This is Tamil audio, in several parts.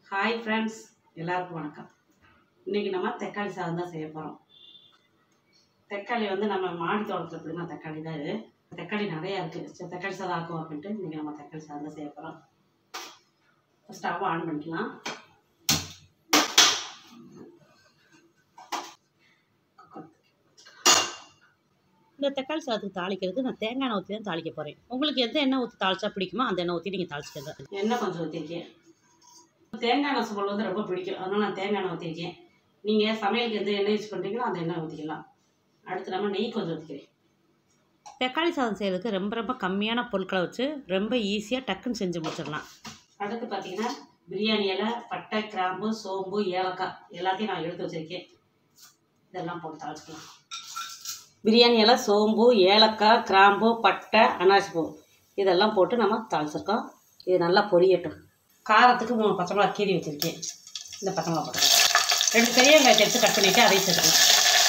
ஹாய் ஃப்ரெண்ட்ஸ் எல்லாருக்கும் வணக்கம் இன்றைக்கி நம்ம தக்காளி சாதம் தான் செய்ய போகிறோம் தக்காளி வந்து நம்ம மாடி தோட்டத்தில் பிடிங்க தக்காளி தான் இது தக்காளி நிறையா இருக்குது சரி தக்காளி சாதம் ஆக்கும் அப்படின்ட்டு இன்றைக்கி நம்ம தக்காளி சாதம் தான் செய்ய போகிறோம் ஸ்டவ் ஆன் பண்ணிக்கலாம் இந்த தக்காளி சாதத்துக்கு தாளிக்கிறதுக்கு நான் தேங்காய் எண்ணெய் ஊற்றி தான் தாளிக்க போகிறேன் உங்களுக்கு எந்த எண்ணெய் ஊற்றி தாளிச்சா பிடிக்குமோ அந்த எண்ணெய் ஊற்றி நீங்கள் தாளிச்சுக்கோங்க எண்ணெய் கொஞ்சம் ஊற்றிருக்கேன் தேங்காய் எண்ணெய் சுமல் வந்து ரொம்ப பிடிக்கும் அதனால் நான் தேங்காய் எண்ணெய் ஊற்றிருக்கேன் நீங்கள் சமையலுக்கு எந்த எண்ணெய் யூஸ் பண்ணுறீங்களோ அந்த எண்ணெய் ஊற்றிக்கலாம் அடுத்து நம்ம நெய் கொஞ்சம் ஊற்றிக்கிறேன் தக்காளி சாதம் செய்கிறதுக்கு ரொம்ப ரொம்ப கம்மியான பொருட்களை வச்சு ரொம்ப ஈஸியாக டக்குன்னு செஞ்சு முடிச்சிடலாம் அடுத்து பார்த்தீங்கன்னா பிரியாணி இலை பட்டை கிராம்பு சோம்பு ஏலக்காய் எல்லாத்தையும் நான் எடுத்து வச்சிருக்கேன் இதெல்லாம் போட்டு தாளிச்சிக்கலாம் பிரியாணி இலை சோம்பு ஏலக்காய் கிராம்பு பட்டை அனாசி பூ இதெல்லாம் போட்டு நம்ம தாளிச்சிருக்கோம் இது நல்லா பொரியட்டும் காரத்துக்கு மூணு பச்சை மிளகா கீரி வச்சுருக்கேன் இந்த பச்சை மிளகா போட்டுக்கலாம் ரெண்டு பெரிய வெங்காயத்தை எடுத்து கட் பண்ணிவிட்டு அதையும் சேர்த்துக்கலாம்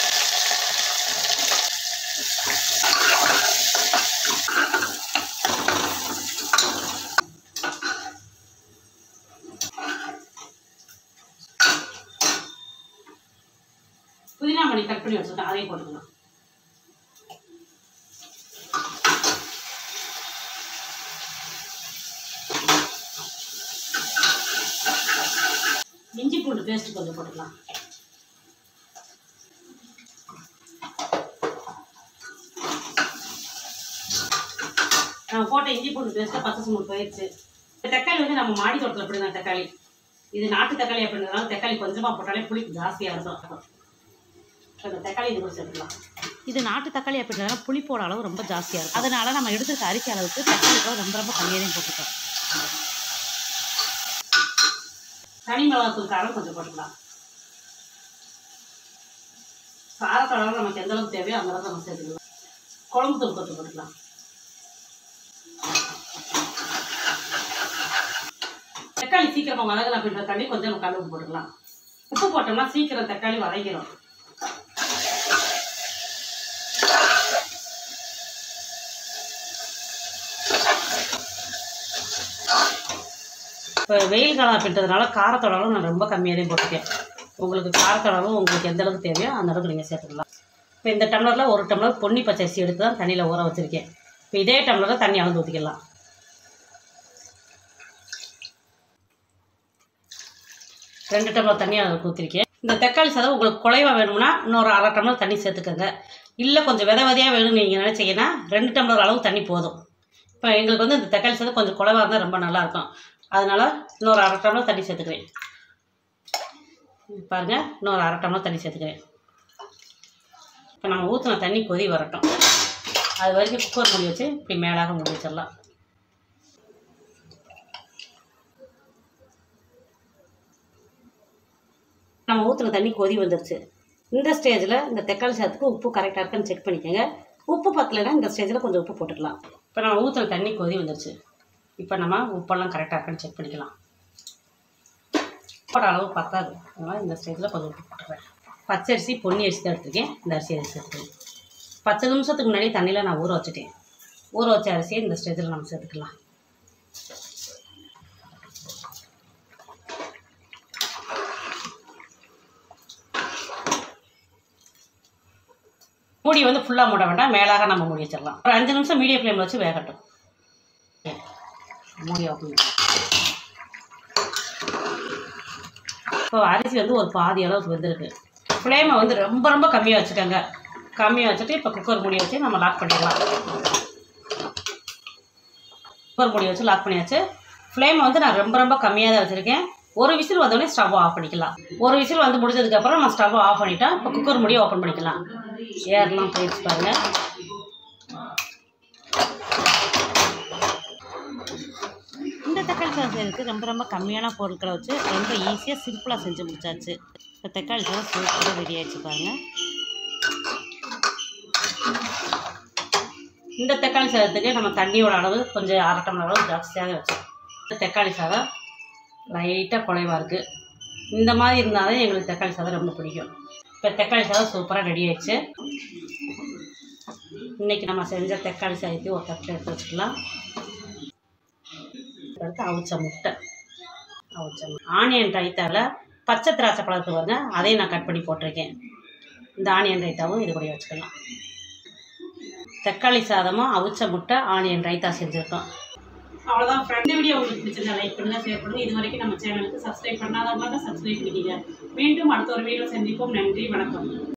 புதினா மணி கட் பண்ணி வச்சுருக்கேன் அதையும் போட்டுக்கலாம் இஞ்சி பூண்டு பேஸ்ட் கொஞ்சம் போட்டுக்கலாம் நம்ம போட்ட இஞ்சி பூண்டு பேஸ்ட்டு பச்சை சுமல் போயிடுச்சு இந்த தக்காளி வந்து நம்ம மாடி தோட்டத்தில் பிடிங்க தக்காளி இது நாட்டு தக்காளி அப்படின்றதுனால தக்காளி கொஞ்சமாக போட்டாலே புளிப்பு ஜாஸ்தியாக இருக்கும் அந்த தக்காளி இது கூட சேர்த்துக்கலாம் இது நாட்டு தக்காளி அப்படின்றதுனால புளிப்போட அளவு ரொம்ப ஜாஸ்தியாக இருக்கும் அதனால் நம்ம எடுத்துக்க அரிசி அளவுக்கு தக்காளி அளவு ரொம்ப ரொம்ப கம்மியாக தான் போட்டுக்கோம் தனி மிளகாத்தூள் காரம் கொஞ்சம் போட்டுக்கலாம் காரத்தளவு நமக்கு எந்த அளவுக்கு தேவையோ அந்த அளவுக்கு நம்ம சேர்த்துக்கலாம் குழம்பு தூள் கொஞ்சம் போட்டுக்கலாம் தக்காளி சீக்கிரமாக வதங்கலாம் அப்படின்ற தண்ணி கொஞ்சம் நம்ம கழுவு போட்டுக்கலாம் உப்பு போட்டோம்னா சீக்கிரம் தக்காளி வதங்கிடும் இப்போ வெயில் காலம் அப்படின்றதுனால காரத்தோட அளவு நான் ரொம்ப கம்மியாக தான் போட்டிருக்கேன் உங்களுக்கு காரத்தோட அளவு உங்களுக்கு எந்த அளவுக்கு தேவையோ அந்த அளவுக்கு நீங்கள் சேர்த்துக்கலாம் இப்போ இந்த டம்ளரில் ஒரு டம்ளர் பொன்னி பச்சரிசி எடுத்து தான் தண்ணியில் ஊற வச்சுருக்கேன் இப்போ இதே டம்ளரில் தண்ணி அளந்து ஊற்றிக்கலாம் ரெண்டு டம்ளர் தண்ணி அளவுக்கு ஊற்றிருக்கேன் இந்த தக்காளி சாதம் உங்களுக்கு குலைவா வேணும்னா இன்னொரு அரை டம்ளர் தண்ணி சேர்த்துக்கோங்க இல்லை கொஞ்சம் வித விதையாக வேணும்னு நீங்கள் நினச்சிங்கன்னா ரெண்டு டம்ளர் அளவு தண்ணி போதும் இப்போ எங்களுக்கு வந்து இந்த தக்காளி சாதம் கொஞ்சம் குலைவா இருந்தால் ரொம்ப நல்லாயிருக்கும் அதனால் இன்னொரு அரை டம்ளர் தண்ணி சேர்த்துக்கிறேன் பாருங்க இன்னொரு அரை டம்ளர் தண்ணி சேர்த்துக்கிறேன் இப்போ நம்ம ஊற்றின தண்ணி கொதி வரட்டும் அது வரைக்கும் குக்கர் மூடி வச்சு இப்படி மேலாக மூடி வச்சிடலாம் நம்ம ஊற்றின தண்ணி கொதி வந்துருச்சு இந்த ஸ்டேஜில் இந்த தக்காளி சாதத்துக்கு உப்பு கரெக்டாக இருக்கான்னு செக் பண்ணிக்கோங்க உப்பு பத்தலைன்னா இந்த ஸ்டேஜில் கொஞ்சம் உப்பு போட்டுக்கலாம் இப்போ நம்ம ஊற்றின தண்ணி கொதி வந்துருச்சு இப்போ நம்ம உப்பெல்லாம் கரெக்டாக இருக்கான்னு செக் பண்ணிக்கலாம் உப்போட அளவு பத்தாது அதனால் இந்த ஸ்டேஜில் கொஞ்சம் உப்பு போட்டுக்கிறேன் பச்சரிசி பொன்னி அரிசி தான் எடுத்துருக்கேன் இந்த அரிசி அரிசி எடுத்துக்கிறேன் பத்து நிமிஷத்துக்கு முன்னாடி தண்ணியில் நான் ஊற வச்சுட்டேன் ஊற வச்ச அரிசியை இந்த ஸ்டேஜில் நம்ம சேர்த்துக்கலாம் மூடி வந்து ஃபுல்லாக மூட வேண்டாம் மேலாக நம்ம மூடி வச்சிடலாம் ஒரு அஞ்சு நிமிஷம் மீடியம் ஃப்ளேமில் வச்சு வேகட்டும் மூடி ஓப்பன் இப்போ அரிசி வந்து ஒரு பாதி அளவுக்கு வெந்திருக்கு ஃப்ளேமை வந்து ரொம்ப ரொம்ப கம்மியாக வச்சுக்கோங்க கம்மியாக வச்சுட்டு இப்போ குக்கர் மூடி வச்சு நம்ம லாக் பண்ணிடலாம் குக்கர் மூடி வச்சு லாக் பண்ணியாச்சு ஃப்ளேமை வந்து நான் ரொம்ப ரொம்ப கம்மியாக தான் வச்சுருக்கேன் ஒரு விசில் வந்தோடனே ஸ்டவ் ஆஃப் பண்ணிக்கலாம் ஒரு விசில் வந்து முடிஞ்சதுக்கப்புறம் நம்ம ஸ்டவ் ஆஃப் பண்ணிட்டோம் இப்போ குக்கர் மூடியை ஓப்பன் பண்ணிக்கலாம் ஏர்லாம் போயிடுச்சு பாருங்கள் இந்த தக்காளி சாதம் செய்கிறதுக்கு ரொம்ப ரொம்ப கம்மியான பொருட்களை வச்சு ரொம்ப ஈஸியாக சிம்பிளாக செஞ்சு முடிச்சாச்சு இப்போ தக்காளி சாதம் சூப்பராக ரெடி ஆயிடுச்சு பாருங்கள் இந்த தக்காளி சாதத்துக்கு நம்ம தண்ணியோட அளவு கொஞ்சம் அரை டம்ளர் அளவு ஜாஸ்தியாக வச்சோம் இந்த தக்காளி சாதம் லைட்டாக குறைவாக இருக்குது இந்த மாதிரி இருந்தால் தான் எங்களுக்கு தக்காளி சாதம் ரொம்ப பிடிக்கும் இப்போ தக்காளி சாதம் சூப்பராக ரெடி ஆயிடுச்சு இன்றைக்கி நம்ம செஞ்ச தக்காளி சாதத்தையும் ஒரு தட்டில் எடுத்து வச்சுக்கலாம் அடுத்து அவிச்ச முட்டை வச்சிடலாம் ஆனியன் ரைத்தாவில் பச்சை திராட்சை பழத்தை பாருங்க அதையும் நான் கட் பண்ணி போட்டிருக்கேன் இந்த ஆனியன் ரைத்தாவும் இது கூட வச்சுக்கலாம் தக்காளி சாதமும் அவிச்ச முட்டை ஆனியன் ரைத்தா செஞ்சுருக்கோம் அவ்வளோதான் ஃப்ரெண்ட் வீடியோ உங்களுக்கு பிடிச்சிருந்தா லைக் பண்ணுங்க ஷேர் பண்ணுங்க இது வரைக்கும் நம்ம சேனலுக்கு சப்ஸ்கிரைப் பண்ணாதவங்க தான் சப்ஸ்கிரைப் பண்ணிக்கங்க மீண்டும் அடுத்த ஒரு வீடியோ சந்திப்போம் நன்றி வணக்கம்